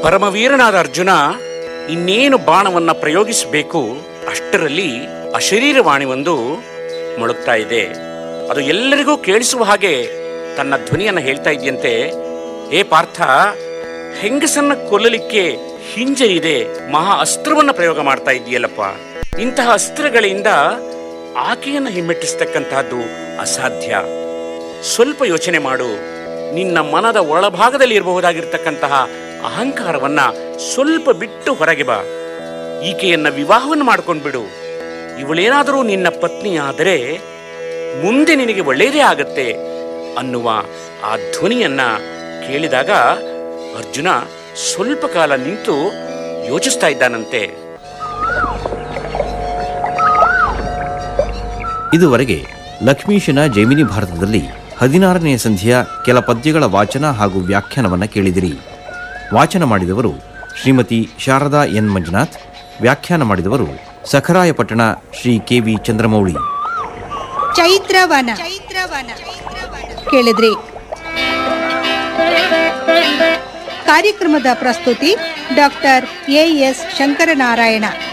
ಪರಮವೀರನಾದ ಅರ್ಜುನ ಇನ್ನೇನು ಬಾಣವನ್ನ ಪ್ರಯೋಗಿಸಬೇಕು ಅಷ್ಟರಲ್ಲಿ ಅಶರೀರವಾಣಿ ಒಂದು ಮೊಳಗ್ತಾ ಇದೆ ಅದು ಎಲ್ಲರಿಗೂ ಕೇಳಿಸುವ ಹಾಗೆ ತನ್ನ ಧ್ವನಿಯನ್ನ ಹೇಳ್ತಾ ಇದೆಯಂತೆ ಏ ಪಾರ್ಥ ಹೆಂಗಸನ್ನ ಕೊಲ್ಲಲಿಕ್ಕೆ ಹಿಂಜರಿದೆ ಮಹಾ ಅಸ್ತ್ರವನ್ನ ಪ್ರಯೋಗ ಮಾಡ್ತಾ ಇದೆಯಲ್ಲಪ್ಪ ಇಂತಹ ಅಸ್ತ್ರಗಳಿಂದ ಆಕೆಯನ್ನ ಹಿಮ್ಮೆಟ್ಟಿಸ್ತಕ್ಕಂತಹದ್ದು ಅಸಾಧ್ಯ ಸ್ವಲ್ಪ ಯೋಚನೆ ಮಾಡು ನಿನ್ನ ಮನದ ಒಳಭಾಗದಲ್ಲಿ ಇರಬಹುದಾಗಿರ್ತಕ್ಕಂತಹ ಅಹಂಕಾರವನ್ನ ಸ್ವಲ್ಪ ಬಿಟ್ಟು ಹೊರಗೆ ಬಾ ಈಕೆಯನ್ನ ವಿವಾಹವನ್ನು ಮಾಡ್ಕೊಂಡು ಬಿಡು ಇವಳೇನಾದರೂ ನಿನ್ನ ಪತ್ನಿ ಆದರೆ ಮುಂದೆ ನಿನಗೆ ಒಳ್ಳೆಯದೇ ಆಗತ್ತೆ ಅನ್ನುವ ಆ ಧ್ವನಿಯನ್ನ ಕೇಳಿದಾಗ ಅರ್ಜುನ ಸ್ವಲ್ಪ ಕಾಲ ನಿಂತು ಯೋಚಿಸ್ತಾ ಇದ್ದಾನಂತೆ ಇದುವರೆಗೆ ಲಕ್ಷ್ಮೀಶನ ಜೈಮಿನಿ ಭಾರತದಲ್ಲಿ ಹದಿನಾರನೆಯ ಸಂಧಿಯ ಕೆಲ ಪದ್ಯಗಳ ವಾಚನ ಹಾಗೂ ವ್ಯಾಖ್ಯಾನವನ್ನು ಕೇಳಿದಿರಿ ವಾಚನ ಮಾಡಿದವರು ಶ್ರೀಮತಿ ಶಾರದಾ ಎನ್ ಮಂಜುನಾಥ್ ವ್ಯಾಖ್ಯಾನ ಮಾಡಿದವರು ಸಖರಾಯಪಟ್ಟಣ ಶ್ರೀ ಕೆ ವಿ ಚಂದ್ರಮೌಳಿ ಚೈತ್ರವನ ಕೇಳಿದ್ರಿ ಕಾರ್ಯಕ್ರಮದ ಪ್ರಸ್ತುತಿ ಡಾಕ್ಟರ್ ಎ ಎಸ್ ಶಂಕರನಾರಾಯಣ